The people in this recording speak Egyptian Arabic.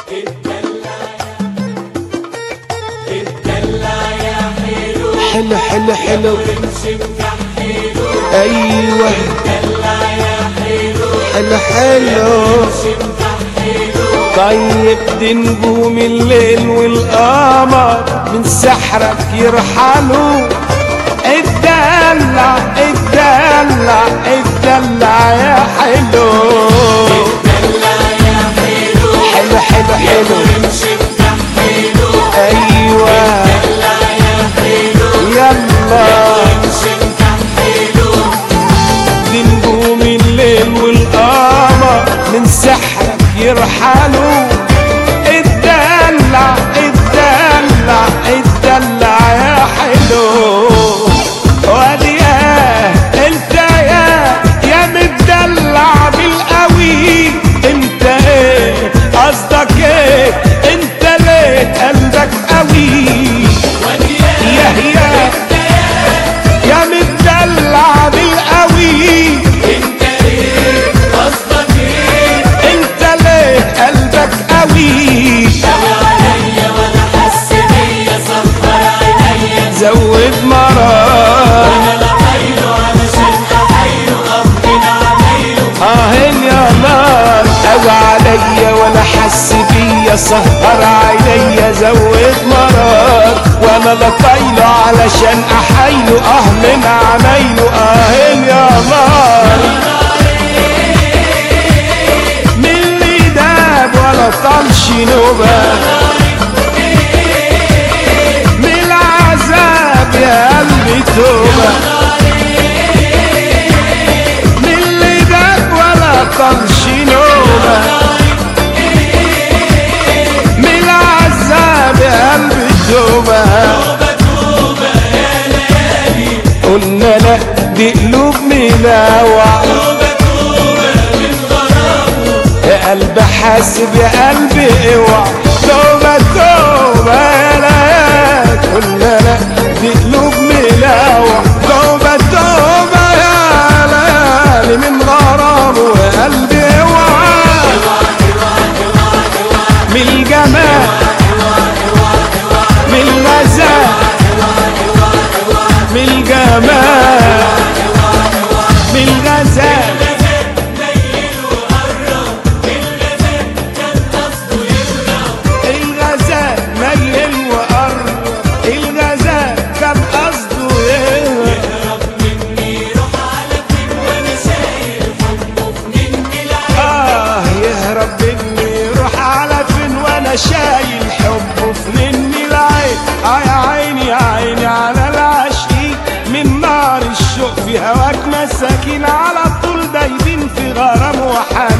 حلو حلو حلو ايوه حلو حلو طيب دي نجوم الليل والقمر من سحرك يرحلوا اتدلع اتدلع اتدلع يا حلو حلو حلو حلو ايوه يلا دي نجوم الليل والقمر من سحرك يرحلوا اتدلع اتدلع اتدلع يا حلو وادي يا انت يا يا متدلع بالقوي انت ايه قصدك ايه انت ليه قلبك قوي يا يا يا متدلع بالقوي انت ليه قلبك قوي زود مرار اهن يا نار او عليا ولا حس بيا سهر عينيا زود مرار وانا لا طايله علشان احايله اه من عمايله اهن يا نار من اللي داب ولا طالش نوبه من العذاب يا قلبي توبه من اللي داب ولا طالش نوبه من العذاب يا قلبي توبه قلنا لا دي قلوب ملاوع يا قلب حاسب يا قلبي اوعى توبة توبة يا ليالي قلنا لا دي قلوب ملاوع توبة توبة يا ليالي من غرام ويا قلبي اوعى من الجمال من الغزال من الجمال من الغزال الغزال ميل وقرب الغزال كان قصده يهرب اه يهرب مني يروح على فين وانا شايل حبه في مني العين اه يا عيني يا عيني على العشقي من نار الشوق في هواك مساكين على طول دايبين في غرام وحنين